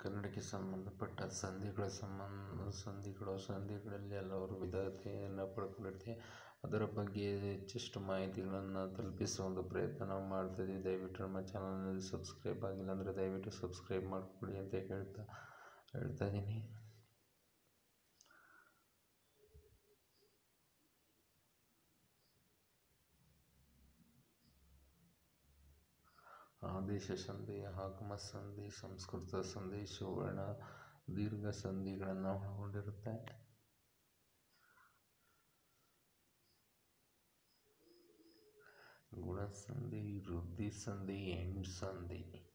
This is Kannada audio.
ಕನ್ನಡಕ್ಕೆ ಸಂಬಂಧಪಟ್ಟ ಸಂಧಿಗಳ ಸಂಬಂಧ ಸಂಧಿಗಳು ಸಂಧಿಗಳಲ್ಲಿ ಹಲವಾರು ವಿಧತೆಯನ್ನು ಪಡ್ಕೊಂಡಿರುತ್ತೆ ಅದರ ಬಗ್ಗೆ ಹೆಚ್ಚೆಷ್ಟು ಮಾಹಿತಿಗಳನ್ನು ತಲುಪಿಸುವ ಒಂದು ಪ್ರಯತ್ನ ನಾವು ಮಾಡ್ತಾಯಿದ್ದೀವಿ ದಯವಿಟ್ಟು ನಮ್ಮ ಚಾನಲ್ನಲ್ಲಿ ಸಬ್ಸ್ಕ್ರೈಬ್ ಆಗಿಲ್ಲ ಅಂದರೆ ದಯವಿಟ್ಟು ಸಬ್ಸ್ಕ್ರೈಬ್ ಮಾಡಿಕೊಳ್ಳಿ ಅಂತ ಹೇಳ್ತಾ ಹೇಳ್ತಾ ಇದ್ದೀನಿ ಆದೇಶ ಸಂಧಿ ಆಗಮ ಸಂಧಿ ಸಂಸ್ಕೃತ ಸಂಧಿ ಸುವರ್ಣ ದೀರ್ಘ ಸಂಧಿಗಳನ್ನು ಒಳಗೊಂಡಿರುತ್ತೆ ಗುಣ ಸಂಧಿ ವೃದ್ಧಿ ಸಂಧಿ ಎಂಡ್ ಸಂಧಿ